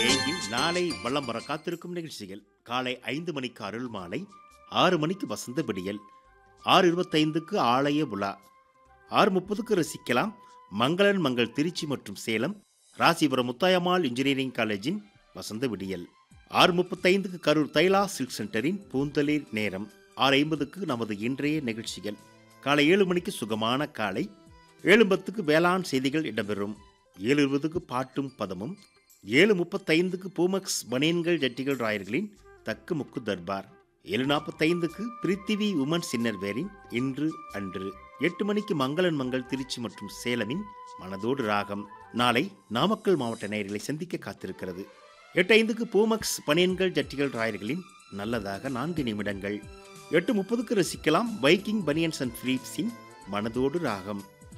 நேயில் நாளை வள்ளம் வர காத்திருக்கும் நிகழ்ச்சிகள் காலை ஐந்து மணிக்கு அருள் மாலை ஆறு மணிக்கு வசந்த விடியல் ஆறு இருபத்தைந்துக்கு ஆலய உலா ஆறு முப்பதுக்கு ரசிக்கலாம் மங்களன் மங்கள் திருச்சி மற்றும் சேலம் ராசிபுரம் முத்தாயம்மாள் இன்ஜினியரிங் காலேஜின் வசந்த விடியல் ஆறு முப்பத்தைந்துக்கு கரூர் தைலா சில்க் சென்டரின் பூந்தளிர் நேரம் ஆறு ஐம்பதுக்கு நமது இன்றைய நிகழ்ச்சிகள் காலை ஏழு மணிக்கு சுகமான காலை ஏழு பத்துக்கு வேளாண் செய்திகள் இடம்பெறும் ஏழு இருபதுக்கு பாட்டும் பதமும் ஏழு முப்பத்தைந்துக்கு பூமக்ஸ் பனியன்கள் ஜட்டிகள் ராயர்களின் தக்கு முக்கு தர்பார் ஏழு நாற்பத்தைந்துக்கு பிரித்திவி உமன் சின்னர் வேரின் இன்று அன்று எட்டு மணிக்கு மங்களன் மங்கள் திருச்சி மற்றும் சேலமின் மனதோடு ராகம் நாளை நாமக்கல் மாவட்ட நேயர்களை சந்திக்க காத்திருக்கிறது எட்டு ஐந்துக்கு பூமக்ஸ் பனியன்கள் ஜட்டிகள் ராயர்களின் நல்லதாக நான்கு நிமிடங்கள் எட்டு முப்பதுக்கு ரசிக்கலாம் பைக்கிங் பனியன்ஸ் அண்ட் ஃபிலிப்ஸின் மனதோடு ராகம்